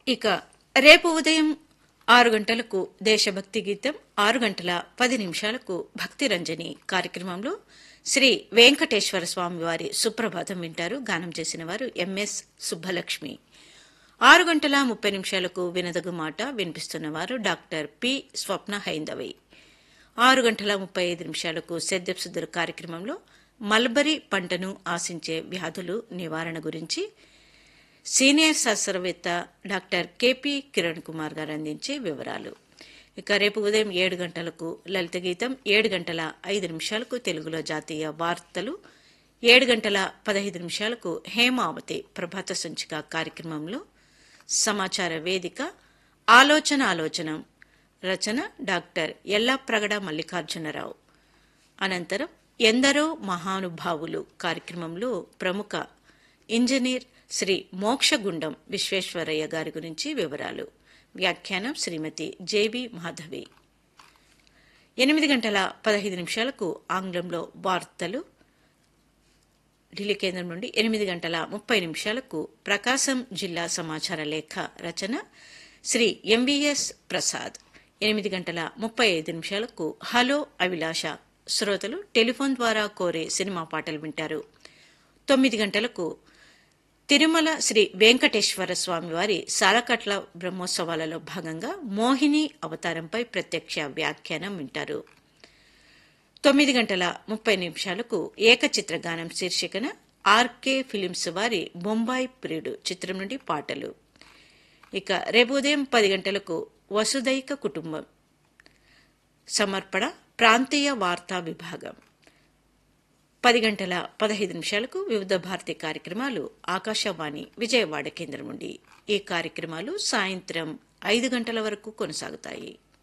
ఇక రేపు ఉదయం ఆరు గంటలకు దేశభక్తి గీతం ఆరు గంటల పది నిమిషాలకు భక్తి రంజని కార్యక్రమంలో శ్రీ వెంకటేశ్వర స్వామి వారి సుప్రభాతం వింటారు గానం చేసిన వారు ఎంఎస్ సుబ్బలక్ష్మి ఆరు గంటల ముప్పై నిమిషాలకు వినదగు మాట వినిపిస్తున్నవారు డాక్టర్ పి స్వప్న హైందవి ఆరు గంటల ముప్పై ఐదు నిమిషాలకు సెద్దెప్సుద్దరు కార్యక్రమంలో మల్బరీ పంటను ఆశించే వ్యాధులు నివారణ గురించి సీనియర్ శాస్త్రవేత్త డాక్టర్ కెపి కిరణ్ కుమార్ గారు అందించే వివరాలు ఇక రేపు ఉదయం ఏడు గంటలకు లలిత గీతం ఏడు గంటల ఐదు నిమిషాలకు తెలుగులో జాతీయ వార్తలు ఏడు గంటల పదహైదు నిమిషాలకు హేమావతి ప్రభాత సంచిక కార్యక్రమంలో సమాచార వేదిక ఆలోచన ఆలోచనం రచన డాక్టర్ ఎల్లాప్రగడ మల్లికార్జునరావు అనంతరం ఎందరో మహానుభావులు కార్యక్రమంలో ప్రముఖ ఇంజనీర్ శ్రీ మోక్షగుండం విశ్వేశ్వరయ్య గారి గురించి వివరాలు వ్యాఖ్యానం శ్రీమతి జేబి మాధవి ఎనిమిది గంటల పదహైదు నిమిషాలకు ఆంగ్లంలో వార్తలు ఢిల్లీ కేంద్రం నుండి ఎనిమిది గంటల ముప్పై నిమిషాలకు ప్రకాశం జిల్లా సమాచార లేఖ రచన శ్రీ ఎంవిఎస్ ప్రసాద్ ఎనిమిది గంటల ముప్పై ఐదు నిమిషాలకు హలో అభిలాష శ్రోతలు టెలిఫోన్ ద్వారా కోరే సినిమా పాటలు వింటారు తొమ్మిది గంటలకు తిరుమల శ్రీ వెంకటేశ్వర స్వామి వారి సాలకట్ల బ్రహ్మోత్సవాలలో భాగంగా మోహిని అవతారంపై ప్రత్యక్ష వ్యాఖ్యానం వింటారు తొమ్మిది గంటల ముప్పై నిమిషాలకు ఏకచిత్ర గానం శీర్షికన ఆర్కే ఫిలిమ్స్ వారి బొంబాయి ప్రియుడు చిత్రం నుండి పాటలు ఇక రేపు ఉదయం పది గంటలకు వసుదైక కుటుంబం సమర్పణ ప్రాంతీయ వార్తా విభాగం పది గంటల పదహైదు నిమిషాలకు వివిధ భారతి కార్యక్రమాలు ఆకాశవాణి విజయవాడ కేంద్రం నుండి ఈ కార్యక్రమాలు సాయంత్రం ఐదు గంటల వరకు కొనసాగుతాయి